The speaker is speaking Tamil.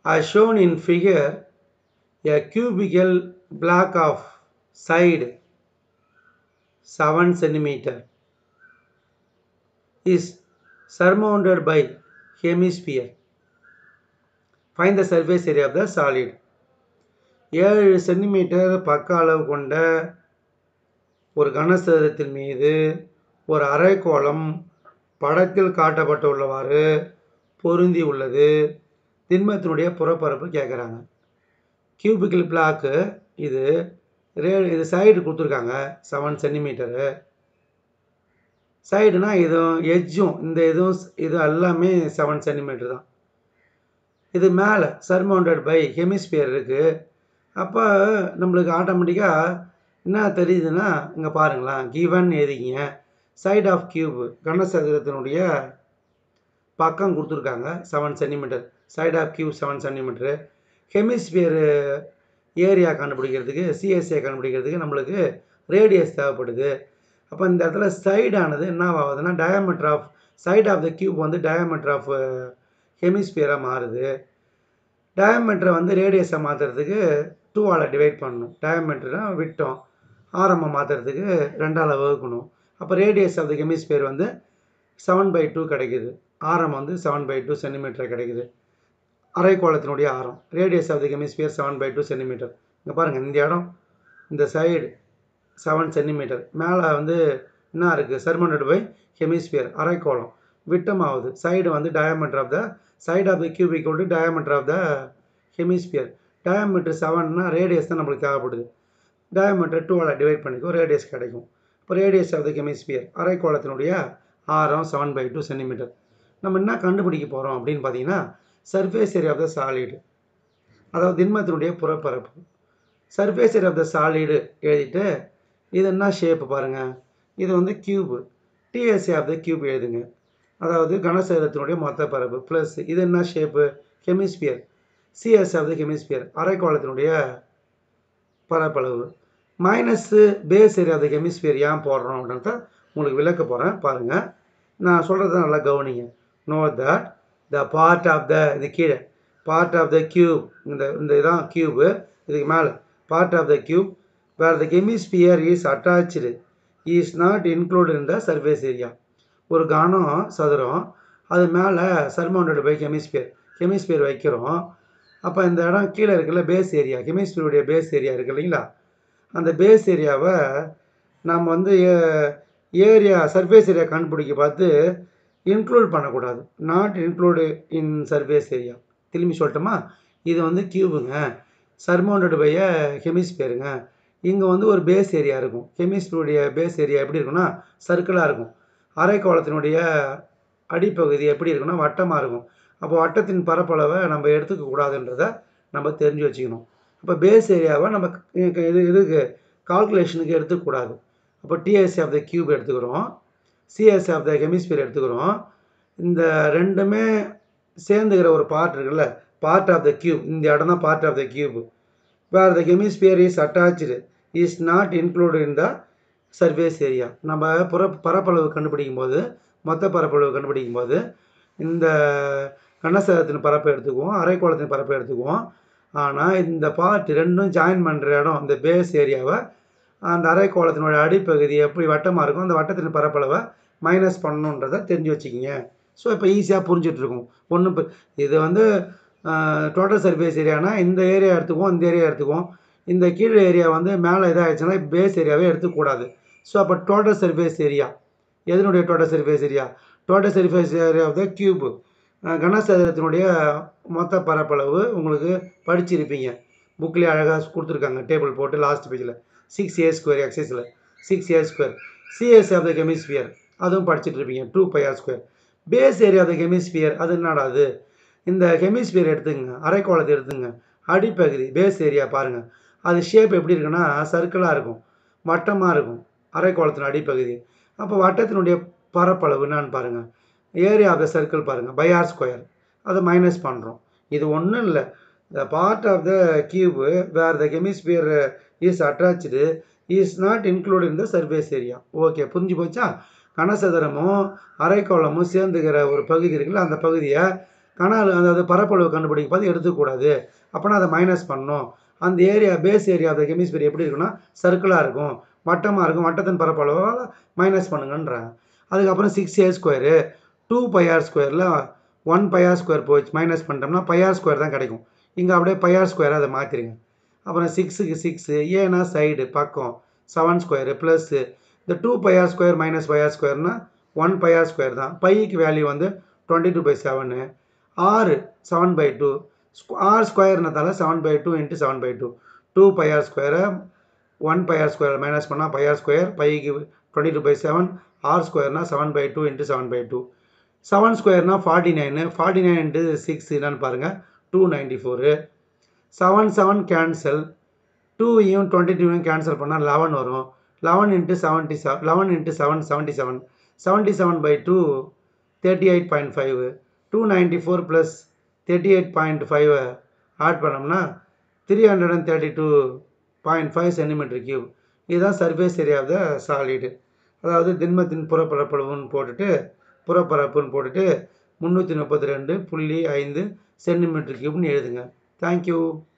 as shown in figure a cubical block of side 7 centimeter is surmounted by hemisphere find the surface area of the solid ஏழு சென்டிமீட்டர் பக்க அளவு கொண்ட ஒரு கனசதுரத்தின் மீது ஒரு அரைக்கோளம் படத்தில் காட்டப்பட்டுள்ளவாறு பொருந்தி உள்ளது திண்மத்தினுடைய புறப்பரப்பு கேட்குறாங்க கியூபிக்கல் பிளாக்கு இது ரே இது சைடு கொடுத்துருக்காங்க செவன் சென்டிமீட்டரு சைடுனா இதுவும் எட்ஜும் இந்த இதுவும் இது எல்லாமே செவன் சென்டிமீட்டர் தான் இது மேலே சர்மவுண்டட் பை ஹெமிஸ்பியர் இருக்குது அப்போ நம்மளுக்கு ஆட்டோமேட்டிக்காக என்ன தெரியுதுன்னா இங்கே பாருங்களேன் கிவன் எழுதிக்கிங்க சைட் ஆஃப் கியூப் கனசதுரத்தினுடைய பக்கம் கொடுத்துருக்காங்க seven centimetre side of cube seven centimetre hemisphere area கண்டுபிடிக்கிறதுக்கு சிஎஸ்ஏ கண்டுபிடிக்கிறதுக்கு நம்மளுக்கு ரேடியஸ் தேவைப்படுது அப்போ இந்த இடத்துல சைடானது என்ன ஆகுதுன்னா diameter of side of the cube வந்து டயாமீட்டர் ஆஃப் ஹெமிஸ்பியராக மாறுது டயாமீட்டரை வந்து ரேடியஸை மாற்றுறதுக்கு டூவால் டிவைட் பண்ணணும் டயாமீட்டரை விட்டோம் ஆரம்பம் மாற்றுறதுக்கு ரெண்டால் வகுக்கணும் அப்போ ரேடியஸ் ஆஃப் த ஹெமிஸ்பியர் வந்து செவன் பை டூ கிடைக்குது ஆரம் வந்து செவன் பை டூ சென்டிமீட்டர் கிடைக்குது அரைக்கோளத்தினுடைய ஆரம் radius of the hemisphere seven by two centimetre இங்கே பாருங்கள் இந்த இடம் இந்த சைடு செவன் சென்டிமீட்டர் மேலே வந்து என்ன இருக்குது சர்மண்டட் பை ஹெமிஸ்பியர் அரைக்கோளம் விட்டமாகுது சைடு வந்து diameter of the side of the cube equal to diameter of the hemisphere diameter செவன்னா ரேடியஸ் தான் நம்மளுக்கு தேவைப்படுது டயாமீட்டர் டூவால் டிவைட் பண்ணிக்கோ ரேடியஸ் கிடைக்கும் இப்போ ரேடியஸ் ஆஃப் த ஹெமிஸ்பியர் அரைக்கோளத்தினுடைய ஆரம் செவன் பை டூ சென்டிமீட்டர் நம்ம என்ன கண்டுபிடிக்க போகிறோம் அப்படின்னு பார்த்தீங்கன்னா surface area of the solid அதாவது திண்மத்தினுடைய புறப்பரப்பு surface area of the solid எழுதிட்டு இது என்ன ஷேப்பு பாருங்கள் இது வந்து cube TSA of the cube எழுதுங்க அதாவது கனசேதத்தினுடைய மொத்த பரப்பு ப்ளஸ் இது என்ன shape hemisphere CS of the hemisphere அரைக்கோளத்தினுடைய பரப்பளவு minus base area of the hemisphere ஏன் போடுறோம் அப்படின்றத உங்களுக்கு விளக்க போகிறேன் பாருங்கள் நான் சொல்கிறத நல்லா கவனிங்க no that the part of the இது கீழே பார்ட் ஆஃப் த கியூப் இந்த இந்த இதான் கியூபு இதுக்கு மேலே part of the cube where the hemisphere is attach is not include in the surface area ஒரு கனம் சதுரம் அது மேலே சர்மவுண்டட் பை ஹெமிஸ்பியர் ஹெமிஸ்பியர் வைக்கிறோம் அப்போ இந்த இடம் கீழே இருக்குல்ல பேஸ் ஏரியா ஹெமிஸ்பியருடைய பேஸ் ஏரியா இருக்கு இல்லைங்களா அந்த பேஸ் ஏரியாவை நம்ம வந்து ஏரியா சர்ஃபேஸ் ஏரியா கண்டுபிடிக்க பார்த்து இன்க்ளூட் பண்ணக்கூடாது not include in surface area திரும்பி சொல்லட்டுமா இது வந்து கியூபுங்க சர்மவுண்டட் பைய ஹெமிஸ்பியருங்க இங்கே வந்து ஒரு பேஸ் ஏரியா இருக்கும் ஹெமிஸ்பியருடைய பேஸ் ஏரியா எப்படி இருக்குன்னா சர்க்கிளாக இருக்கும் அரைக்கோளத்தினுடைய அடிப்பகுதி எப்படி இருக்குன்னா வட்டமாக இருக்கும் அப்போ வட்டத்தின் பரப்பளவை நம்ம எடுத்துக்க கூடாதுன்றதை நம்ம தெரிஞ்சு வச்சுக்கணும் அப்போ பேஸ் ஏரியாவை நம்ம இது இதுக்கு கால்குலேஷனுக்கு எடுத்துக்கூடாது அப்போ டிஎஸ்சி ஆஃப் த கியூப் எடுத்துக்கிறோம் சிஎஸ்சி ஆஃப் த ஹெமிஸ்பியர் எடுத்துக்கிறோம் இந்த ரெண்டுமே சேர்ந்துக்கிற ஒரு பார்ட் இருக்குல்ல பார்ட் ஆஃப் த கியூப் இந்த இடம் தான் part of the cube where the hemisphere is attach is not include in the surface area நம்ம புற பரப்பளவு கண்டுபிடிக்கும் போது மொத்த பரப்பளவு கண்டுபிடிக்கும் போது இந்த கனசகத்தின் பரப்பை எடுத்துக்குவோம் அரைக்கோளத்தின் பரப்பை எடுத்துக்குவோம் ஆனால் இந்த பார்ட் ரெண்டும் ஜாயின் பண்ணுற இடம் இந்த பேஸ் ஏரியாவை அந்த அரைக்கோளத்தினுடைய அடிப்பகுதி எப்படி வட்டமாக இருக்கும் அந்த வட்டத்தின் பரப்பளவை மைனஸ் பண்ணணுன்றதை தெரிஞ்சு வச்சுக்கிங்க ஸோ இப்போ ஈஸியாக புரிஞ்சிட்ருக்கும் ஒன்றும் இது வந்து டோட்டல் சர்ஃபேஸ் ஏரியானா இந்த ஏரியா எடுத்துக்குவோம் இந்த ஏரியா எடுத்துக்குவோம் இந்த கீழே ஏரியா வந்து மேலே இதாகிடுச்சுன்னா பேஸ் ஏரியாவே எடுத்துக்கூடாது ஸோ அப்போ டோட்டல் சர்ஃபேஸ் ஏரியா எதனுடைய total surface area total surface area of the cube கனசதுரத்தினுடைய மொத்த பரப்பளவு உங்களுக்கு படிச்சிருப்பீங்க புக்லேயே அழகாக கொடுத்துருக்காங்க டேபிள் போட்டு லாஸ்ட் பேஜில் சிக்ஸ் ஏ ஸ்கொயர் எக்ஸைஸில் six a square CS of the hemisphere அதுவும் படிச்சுட்டு இருப்பீங்க two pi r square base area of the hemisphere அது என்னடா அது இந்த ஹெமிஸ்பியர் எடுத்துங்க அரைக்கோளத்தை எடுத்துங்க அடிப்பகுதி பேஸ் ஏரியா பாருங்கள் அது ஷேப் எப்படி இருக்குன்னா சர்க்கிளாக இருக்கும் வட்டமாக இருக்கும் அரைக்கோளத்தின் அடிப்பகுதி அப்போ வட்டத்தினுடைய பரப்பளவு என்னான்னு பாருங்கள் ஏரியா ஆஃப் த சர்க்கிள் பாருங்கள் பை ஆர் ஸ்கொயர் அதை மைனஸ் பண்ணுறோம் இது ஒன்றும் இல்லை the part of the cube where the hemisphere is attach is not include in the surface area okay புரிஞ்சு போச்சா கனசதுரமும் அரைக்கோளமும் சேர்ந்துக்கிற ஒரு பகுதி இருக்குல்ல அந்த பகுதியை கனால் அதாவது பரப்பளவு கண்டுபிடிக்கும் போது எடுத்துக்கூடாது அப்போனா அதை மைனஸ் பண்ணணும் அந்த area base area of the hemisphere எப்படி இருக்குன்னா சர்க்கிளாக இருக்கும் வட்டமாக இருக்கும் வட்டத்தின் பரப்பளவால் மைனஸ் பண்ணுங்கன்றாங்க அதுக்கப்புறம் six a square two pi r ஸ்கொயரில் ஒன் பையார் ஸ்கொயர் போச்சு மைனஸ் பண்ணிட்டோம்னா பையார் ஸ்கொயர் தான் கிடைக்கும் இங்கே அப்படியே பையார் ஸ்கொயரை அதை மாற்றிடுங்க அப்புறம் சிக்ஸுக்கு சிக்ஸு ஏன்னா சைடு பக்கம் செவன் ஸ்கொயரு ப்ளஸ்ஸு இந்த two pi r square minus pi r ஸ்கொயர்னால் ஒன் பையார் ஸ்கொயர் தான் பைக்கு வேல்யூ வந்து டுவெண்ட்டி டூ பை செவனு ஆறு செவன் பை டூ ஆர் ஸ்கொயர்னதால seven by two into seven by two two pi r ஸ்கொயரை ஒன் பையார் ஸ்கொயர் மைனஸ் பண்ணால் பையார் ஸ்கொயர் பைக்கு twenty two by seven r ஸ்கொயர்னால் seven by two into seven by two seven ஸ்கொயர்னால் forty nine forty nine into six என்னன்னு பாருங்கள் two ninety four seven seven cancel டூவையும் டுவெண்ட்டி டூவையும் கேன்சல் பண்ணால் லெவன் வரும் eleven into seventy seven eleven into seven seventy seven seventy seven by two thirty eight point five two ninety four plus thirty eight point five add பண்ணோம்னா three hundred and thirty two point five centimetre cube இதுதான் surface area of the solid அதாவது திண்மத்தின் புறப்பரப்பளவுன்னு போட்டுட்டு புறப்பரப்புன்னு போட்டுட்டு முந்நூற்றி முப்பத்தி ரெண்டு புள்ளி ஐந்து சென்டிமீட்டர் கியூப்னு எழுதுங்க தேங்க்யூ